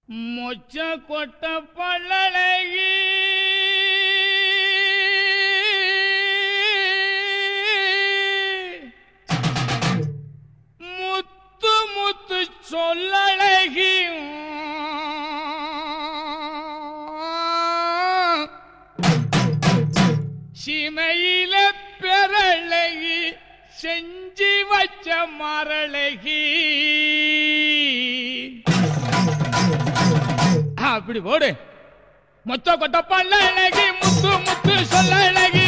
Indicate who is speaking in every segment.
Speaker 1: மொச்ச கொட்ட பள்ளழகி முத்து முத்து சொல்லழகி சிமையில பெறழகி செஞ்சு வச்ச மரழகி அப்படி போடு மொத்த கொட்ட பல்ல அழகி முத்து முத்து சொல்ல அழகி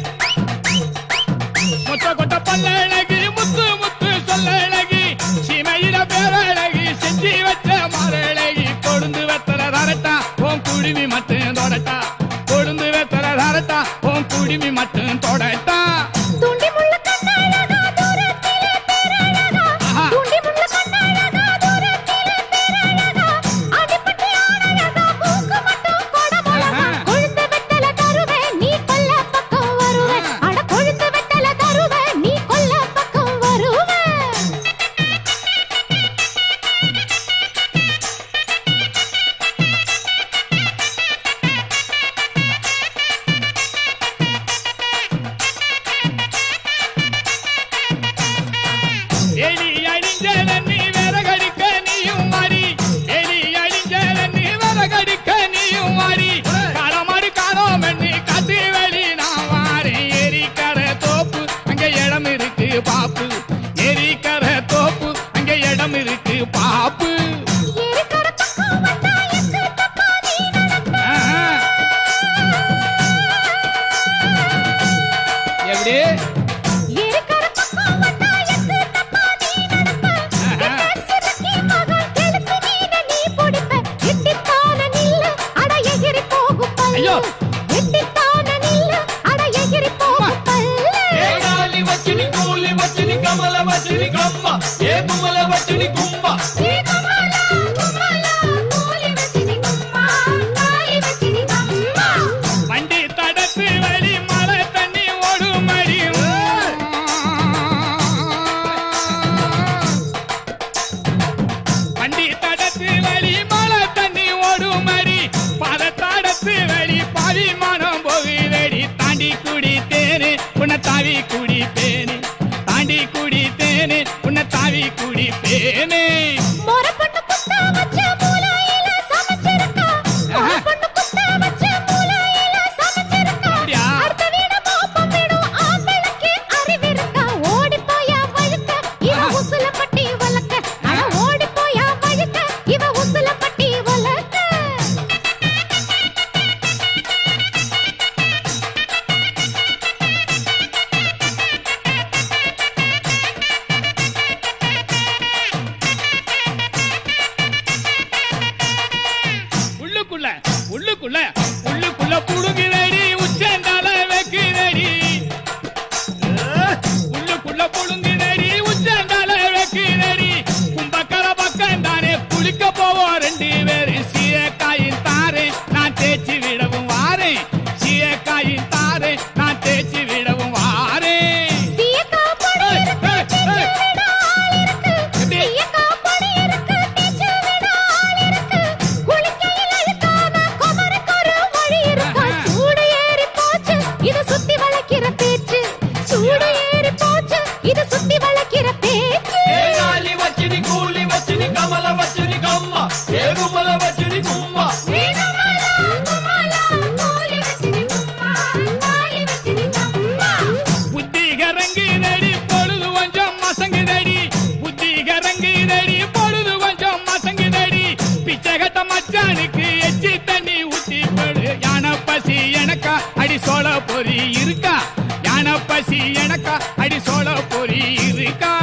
Speaker 1: மொத்த கொட்ட பல்ல அழகி முத்து முத்து சொல்ல அழகி சீமையில பேர அழகி செஞ்சு வச்ச மர அழகி கொழுந்து வெத்தர தரட்டா உன் குடுமி மட்டும் தொடட்டா கொழுந்து வெத்தர தரட்டா உன் குடுமி மட்டும் தொடட்டா
Speaker 2: தூண்டி முள்ள கண்ணழகா தூரத்திலே பேரழகா
Speaker 1: ஆஹா.
Speaker 2: தூண்டி முள்ள கண்ணழகா தூரத்திலே பேரழகா அடிப்பட்டி ஆனழகா மூக்கு மட்டும் கொடமழகா
Speaker 1: ஆஹா.
Speaker 2: கொழுந்து வெத்தல தருவே நீ கொல்ல பக்கம் வருவே
Speaker 1: ஆ.
Speaker 2: அட கொழுந்து வெத்தல தருவே நீ கொல்ல பக்கம் வருவே
Speaker 1: எலி அழிஞ்சல நீ விறகடிக்க நீயும் மாறி எலி அழிஞ்சல நீ விறகடிக்க நீயும் மாறி களமாடு காணோம் நீ காத்து வெளி நான் வாரேன் எரிக்கர தோப்பு அங்க இடம் இருக்கு பாப்பு எரிக்கர தோப்பு அங்க இடம் இருக்கு பாப்பு
Speaker 2: ஏரிக்கர பக்கம் வந்தா எக்கு தப்பா நீ நடப்ப
Speaker 1: ஆஹா. எப்படி
Speaker 2: ஏரிக்கர பக்கம் வந்தா எக்கு தப்பா நீ நடப்ப
Speaker 1: ஆஹா.
Speaker 2: சிறுக்கி மகள் கெளுத்து மீன நீ பிடிப்ப. எட்டித்தான நில்லு, அட எகிறி போகும் பல்லு.
Speaker 1: ஐயோ.
Speaker 2: எட்டித்தான நில்லு, அட எகிறி போகும் பல்லு.
Speaker 3: ఏ గాలి వచ్చిని కూలి వచ్చిని కమల వచ్చిని కమ్మ ఏ కుమల వచ్చిని కుంభ
Speaker 2: ஏ கமலா, கமலா, கோலி வச்சினி கம்மா, காலி வச்சினி கம்மா.
Speaker 1: வண்டி தடத்து வழி மழை தண்ணி ஓடும் அடி வண்டி தடத்து வழி மழை தண்ணி ஓடும் அடி பத தடத்து வழி பாவி மனம் போகுதடி தாண்டி குடி தேனு உன்னை தாவி குடி பேனு தாண்டி குடி தேனு உன்னை தாவி குடி பேனு
Speaker 2: மொரப்பொண்ணு குத்த வச்ச மூலையில சமைச்சிருக்கா. மொரப்பொண்ணு குத்த வச்ச மூலையில சமைச்சிருக்கா.
Speaker 1: அப்படியா?
Speaker 2: அடுத்த வீடு மோப்பம் விடும் ஆம்பளைக்கு அறிவிருக்கா. ஓடிப் போயா வழுக்க, இவ
Speaker 1: ஆஹா.
Speaker 2: உசிலம்பட்டி வளர்க்க. அட ஓடிப் போயா வழுக்க, இவ உசிலம்பட்டி வளர்க்க.
Speaker 1: உள்ளுக்குள்ள உள்ளுக்குள்ள உள்ளுக்குள்ள புடுங்குதடி உச்சந்தால வைக்குதடி உள்ளுக்குள்ள புடுங்குதடி உச்சந்தால வைக்குதடி கும்பக்கர பக்கம் தானே குளிக்க போவோம் ரெண்டு பேரும் சீயக்காயின் தாரே நான் தேய்ச்சி விடவும் வாரேன் சீயக்காயின் தாரே நான் தேய்ச்சி விடவும் வாரேன்
Speaker 2: சீயக்கா பொடி இருக்கு, தேய்ச்சு விட ஆள் இருக்கு.
Speaker 1: எப்படி?
Speaker 2: சீயக்கா பொடி இருக்கு, தேய்ச்சு விட ஆள் இருக்கு. குளிக்கையில் அழுக்காம குமருக்கு ஒரு வழி இருக்கா.
Speaker 1: ஆஹா.
Speaker 2: சூடு ஏறி போச்சு, இது சுத்தி வளைக்கிற பேச்சு. சூடு ஏறி போச்சு, இது சுத்தி வளைக்கிற பேச்சு.
Speaker 3: ఏ గాలి వచ్చిని కూలి వచ్చిని కమల వచ్చిని కమ్మ ఏ కుమల వచ్చిని కుంభ
Speaker 2: வேகமலா, குமலா, கோலி வச்சினி கும்மா, காலி வச்சினி கம்மா.
Speaker 1: புத்தி கரங்குதடி பொழுது கொஞ்சம் மசங்குதடி புத்தி கரங்குதடி பொழுது கொஞ்சம் மசங்குதடி பிச்சை கட்ட மச்சானுக்கு எச்சி தண்ணி ஊத்தி படு யானை பசி எனக்கா அடி சோள பொறி இருக்கா யானை பசி எனக்கா அடி சோள பொறி இருக்கா